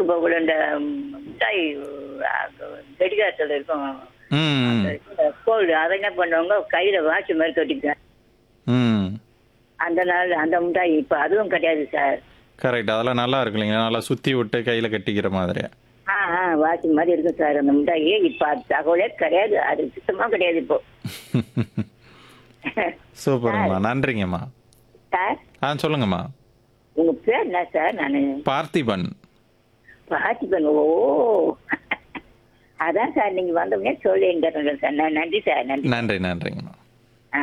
போகல இந்த மிட்டாய் கடிகாரத்தில் இருக்கும் ம் கோல்டு அதை என்ன பண்ணுவாங்க கையில வாட்ச் மாதிரி கட்டிக்குவேன் ம் அந்த நாள் அந்த மிட்டாய் இப்போ அதுவும் கிடையாது சார் கரெக்ட் அதெல்லாம் நல்லா இருக்கு இல்லைங்களா நல்லா சுற்றி விட்டு கையில் கட்டிக்கிற மாதிரி ஆ ஆ வாட்ச் மாதிரி இருக்கும் சார் அந்த மிட்டாய் இப்போ அது தகவலே கிடையாது அது சுத்தமாக கிடையாது இப்போ சூப்பருங்கம்மா நன்றிங்கம்மா சார் ஆ சொல்லுங்கம்மா உங்க பேர் என்ன சார் நான் பார்த்திபன் பார்த்திபன் ஓ அதான் சார் நீங்க வந்தோடனே சொல்லி சார் ந- நன்றி சார் நன்றி நன்றி நன்றிங்கம்மா ஆ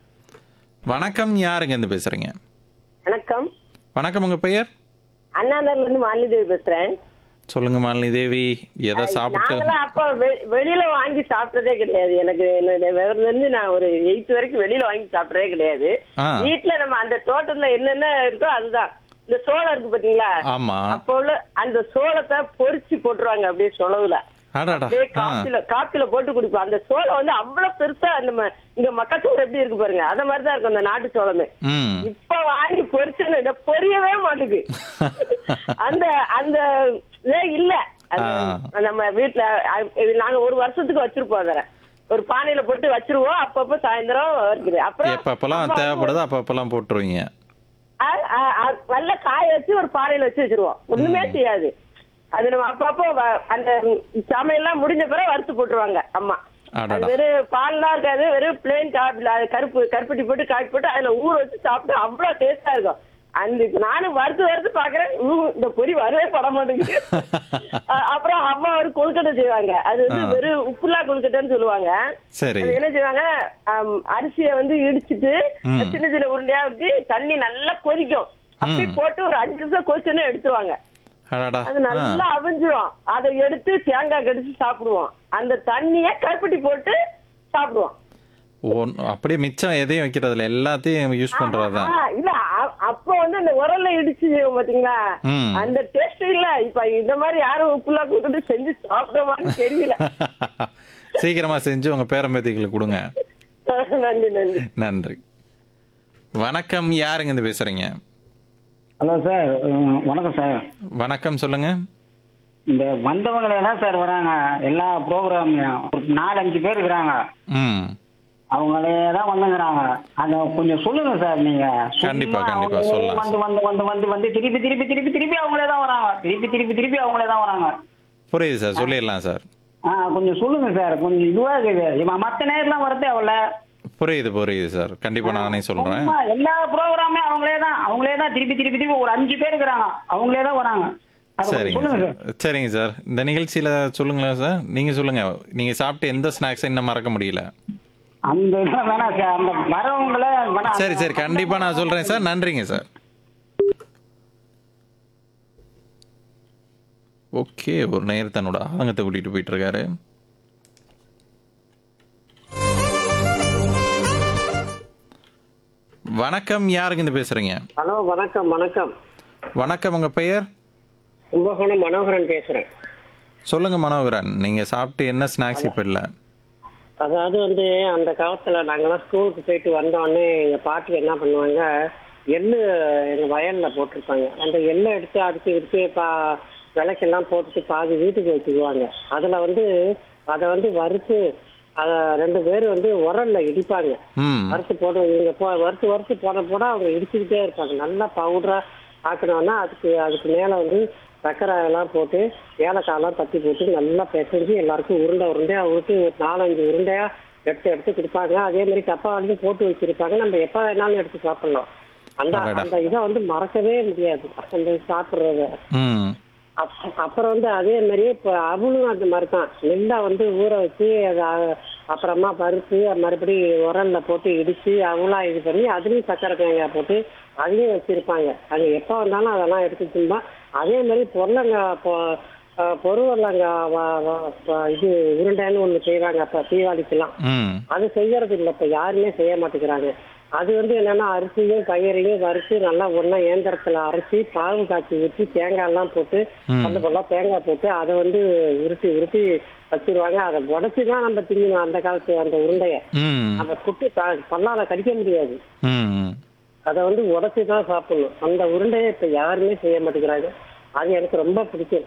வணக்கம் யாருங்க இருந்து பேசுறீங்க வணக்கம் வணக்கம் உங்க பெயர் அண்ணாநகர்ல இருந்து மாலிதேவி பேசுறேன் சொல்லுங்க மாலினி தேவி எதை சாப்பிட்டு நாங்களாம் அப்ப வெ- வெளியில வாங்கி சாப்பிட்டதே கிடையாது எனக்கு என்னுடைய விவரம் இருந்து நான் ஒரு எயித் வரைக்கும் வெளியில வாங்கி சாப்பிட்டதே கிடையாது ஆ வீட்டுல நம்ம அந்த தோட்டத்துல என்னென்ன இருக்கோ அதுதான் இந்த சோளம் இருக்கு பாத்தீங்களா ஆமா அப்போ உள்ள அந்த சோளத்தை பொரிச்சு போட்டுருவாங்க அப்படியே சொலவுல அடாடா அப்படியே ஆ காப்பில காப்பில போட்டு குடிப்போம் அந்த சோளம் வந்து அவ்வளவு பெருசா நம்ம இங்க மக்காச்சோளம் எப்படி இருக்கு பாருங்க அந்த மாதிரிதான் இருக்கும் அந்த நாட்டு சோளமே ம் இப்ப வாங்கி பொரிச்சுன்னு இதை பொரியவே மாட்டுது அந்த அந்த இதே இல்ல அது ஆ. நம்ம வீட்டுல அ- இது நாங்க ஒரு வருஷத்துக்கு வச்சிருப்போம் அதை ஒரு பானையில போட்டு வச்சிருவோம் அப்பப்ப சாயந்தரம் இருக்குது அப்புறம் எப்பப்பெல்லாம் அம்மா வந்து தேவைப்படுதோ அப்பப்பெல்லாம் போட்டுருவீங்க அ- அ- அ- நல்ல காய வச்சு ஒரு பானையில வச்சு வச்சிருவோம் ஒண்ணுமே செய்யாது அது நம்ம அப்பப்போ வ- அந்த சமையல்லாம் முடிஞ்ச பிறகு வறுத்து போட்டுருவாங்க அம்மா அது அடடா வெறும் பால்லாம் இருக்காது வெறும் பிளேன் காப்பில அது கருப்பு கருப்பட்டி போட்டு காப்பி போட்டு அதுல ஊற வச்சு சாப்பிட்டு அவ்வளவு டேஸ்டா இருக்கும் அந்த நானும் வறுத்து வறுத்து பாக்குறேன் ஊ, இந்த பொரி வரவே பட மாட்டேங்குது அ- அப்புறம் அம்மா ஒரு கொழுக்கட்டை செய்வாங்க அது வந்து ஆ. வெறும் உப்புலா கொழுக்கட்டைன்னு சொல்லுவாங்க சரி அது என்ன செய்வாங்க ஆம், அரிசியை வந்து இடிச்சிட்டு ம். சின்ன சின்ன உருண்டையா வச்சு தண்ணி நல்லா கொதிக்கும் அப்படி ம். போட்டு ஒரு அஞ்சு நிமிஷம் கொதிச்சோன்னு எடுத்துருவாங்க அடாடா அது ஆ நல்லா அவிஞ்சிரும் அதை எடுத்து தேங்காய் கடிச்சு சாப்பிடுவோம் அந்த தண்ணிய கருப்பட்டி போட்டு சாப்பிடுவோம் ஒன் அப்படியே மிச்சம் எதையும் வைக்கிறதில்ல எல்லாத்தையும் யூஸ் பண்றதுதான் ஆ, இல்ல அ- அப்ப வந்து அந்த உரல்ல இடிச்சு செய்வோம் பாத்தீங்களா ம். அந்த டேஸ்ட் இல்ல இப்ப இந்த மாதிரி யாரும் உப்புலா கொடுத்துட்டு செஞ்சு சாப்பிடுவான்னு தெரியல சீக்கிரமா செஞ்சு உங்க பேரம்பேத்திகளுக்கு கொடுங்க நன்றி நன்றி நன்றி வணக்கம் யாருங்க இருந்து பேசுறீங்க ஹலோ சார் அஹ் வணக்கம் சார் வணக்கம் சொல்லுங்க இந்த வந்தவங்க தான் சார் வராங்க எல்லா ப்ரோக்ராம்லையும் ஒரு நாலஞ்சு பேர் இருக்கிறாங்க ம் அவங்களே தான் வந்துங்கிறாங்க அதை கொஞ்சம் சொல்லுங்க சார் நீங்க கண்டிப்பா, சும்மா கண்டிப்பா, அவங்களே சொல்லலாம் வந்து வந்து வந்து வந்து வந்து திருப்பி திருப்பி திருப்பி திருப்பி அவங்களே தான் வராங்க திருப்பி திருப்பி திருப்பி அவங்களே தான் வராங்க புரியுது சார் சொல்லிடலாம் சார் ஆ கொஞ்சம் சொல்லுங்க சார் கொஞ்சம் இதுவா இருக்குது இவன் மற்ற நேரம்லாம் வரதே அவள புரியுது புரியுது சார் கண்டிப்பா நானே சொல்றேன் சும்மா எல்லா ப்ரோக்ராமே அவங்களே தான் அவங்களே தான் திருப்பி திருப்பி திருப்பி ஒரு அஞ்சு பேர் இருக்கிறாங்க அவங்களே தான் வராங்க அதை கொஞ்சம் சரிங்க சொல்லுங்க சார் சார் சரிங்க சார் இந்த நிகழ்ச்சியில சொல்லுங்களேன் சார் நீங்க சொல்லுங்க நீங்க சாப்பிட்ட எந்த ஸ்நாக்ஸை இன்னும் மறக்க முடியல அந்த இதெல்லாம் வேணாம் சார் அந்த வரவங்கள வேணாம் சரி சரி கண்டிப்பா நான் சொல்றேன் சார் நன்றிங்க சார் ஓகே ஒரு நேர் தன்னோட ஆதங்கத்தை கூட்டிட்டு போயிட்டு இருக்காரு வணக்கம் யாருங்க இருந்து பேசுறீங்க ஹலோ வணக்கம் வணக்கம் வணக்கம் உங்க பெயர் கும்பகோணம் மனோகரன் பேசுறேன் சொல்லுங்க மனோகரன் நீங்க சாப்பிட்டு என்ன ஸ்நாக்ஸ் இப்ப இல்ல அதாவது வந்து அந்த காலத்துல நாங்கெல்லாம் ஸ்கூலுக்கு போயிட்டு வந்தோடனே எங்க பாட்டி என்ன பண்ணுவாங்க எள்ளு எங்க வயல்ல போட்டிருப்பாங்க அந்த எள்ளை எடுத்து அதுக்கு இதுக்கு பா விளக்கெல்லாம் போட்டுட்டு பாதி வீட்டுக்கு வச்சுக்குவாங்க அதுல வந்து அதை வந்து வறுத்து அத ரெண்டு பேர் வந்து உரல்ல இடிப்பாங்க ம் வறுத்து போட இவங்க போ வறுத்து வறுத்து போட போட அவங்க இடிச்சுக்கிட்டே இருப்பாங்க நல்லா பவுடரா ஆக்கணும்னா அதுக்கு அதுக்கு மேல வந்து சர்க்கரை எல்லாம் போட்டு ஏலக்காயெல்லாம் தட்டி போட்டு நல்லா பிசைஞ்சு எல்லாருக்கும் உருண்டை உருண்டையா ஊற்றி ஒரு நாலஞ்சு உருண்டையா எடுத்து எடுத்து கொடுப்பாங்க அதே மாதிரி டப்பாவிலையும் போட்டு வச்சிருப்பாங்க நம்ம எப்ப வேணாலும் எடுத்து சாப்பிடலாம் அந்த அடடா. அந்த இதை வந்து மறக்கவே முடியாது அந்த சாப்பிடுறத ம் அப்- அப்புறம் வந்து அதே மாதிரியே இப்போ அவளும் அந்த மாதிரி தான் நெல்லை வந்து ஊற வச்சு அதை அ- அப்புறமா பருப்பு மறுபடி உரல்ல போட்டு இடிச்சு அவளா இது பண்ணி அதுலயும் சக்கரை தேங்காய் போட்டு அதையும் வச்சிருப்பாங்க அது எப்போ வந்தாலும் அதெல்லாம் எடுத்து தின்பா அதே மாதிரி பொருளங்காய் பொ அஹ் பொருவரலங்காய் வ- வ- ப- இது உருண்டைன்னு ஒன்று செய்வாங்க அப்போ தீபாவளிக்கெல்லாம் ம் அது செய்யறது இல்லை இப்ப யாருமே செய்ய மாட்டேங்கிறாங்க அது வந்து என்னன்னா அரிசியும் பயிரையும் வறுத்து நல்லா ஒண்ணா இயந்திரத்துல அரைச்சி பாகு காய்ச்சி ஊற்றி தேங்காய் எல்லாம் போட்டு ம். அந்த போல தேங்காய் போட்டு அதை வந்து உருட்டி உருட்டி வச்சிருவாங்க அதை உடச்சி தான் நம்ம திங்கணும் அந்த காலத்து அந்த உருண்டைய ம் அந்த குட்டி ப- பல்லால கடிக்க முடியாது ம் அதை வந்து உடச்சி தான் சாப்பிடணும் அந்த உருண்டையை இப்ப யாருமே செய்ய மாட்டேங்கிறாங்க அது எனக்கு ரொம்ப பிடிக்கும்